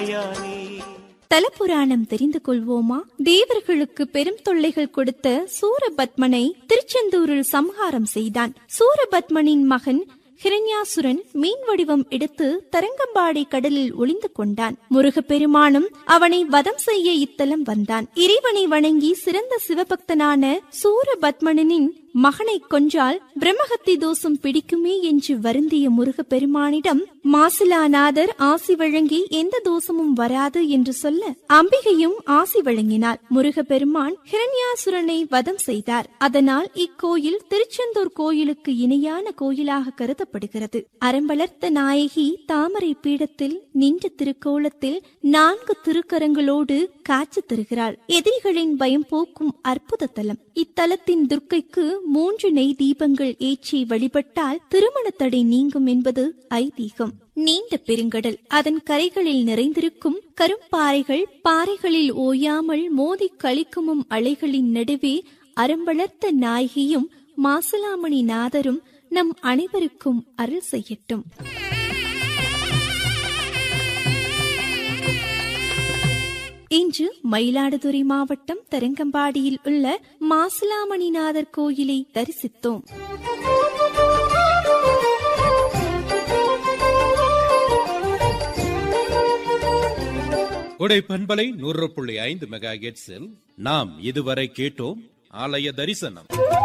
தலபுராணம் தெரிந்து கொள்வோமா தேவர்களுக்கு பெரும் தொல்லைகள் கொடுத்த சூரபத்மனை திருச்செந்தூரில் சம்ஹாரம் செய்தான் சூரபத்மனின் மகன் ஹிரண்யாசுரன் மீன் வடிவம் எடுத்து தரங்கம்பாடி கடலில் ஒளிந்து கொண்டான் முருகப்பெருமானும் அவனை வதம் செய்ய இத்தலம் வந்தான் இறைவனை வணங்கி சிறந்த சிவபக்தனான சூரபத்மனின் மகனை கொன்றால் பிரம்மஹத்தி தோஷம் பிடிக்குமே என்று வருந்திய முருகப்பெருமானிடம் மாசிலாநாதர் ஆசி வழங்கி எந்த தோஷமும் வராது என்று சொல்ல அம்பிகையும் ஆசி வழங்கினார் முருகப்பெருமான் ஹிரண்யாசுரனை வதம் செய்தார் அதனால் இக்கோயில் திருச்செந்தூர் கோயிலுக்கு இணையான கோயிலாக கருதப்படுகிறது அறம்பளர்த்த நாயகி தாமரை பீடத்தில் நின்ற திருக்கோலத்தில் நான்கு திருக்கரங்களோடு காட்சி தருகிறாள் எதிரிகளின் பயம் போக்கும் அற்புத தலம் இத்தலத்தின் துர்க்கைக்கு மூன்று நெய் தீபங்கள் ஏற்றி வழிபட்டால் திருமண தடை நீங்கும் என்பது ஐதீகம் நீண்ட பெருங்கடல் அதன் கரைகளில் நிறைந்திருக்கும் கரும்பாறைகள் பாறைகளில் ஓயாமல் மோதி கழிக்குமும் அலைகளின் நடுவே அறம்பளர்த்த நாயகியும் மாசிலாமணி நாதரும் நம் அனைவருக்கும் அருள் செய்யட்டும் இன்று மயிலாடுதுறை மாவட்டம் தரங்கம்பாடியில் உள்ள மாசிலாமணிநாதர் கோயிலை தரிசித்தோம் உடை பண்பலை நூறு புள்ளி ஐந்து மெகா நாம் இதுவரை கேட்டோம் ஆலய தரிசனம்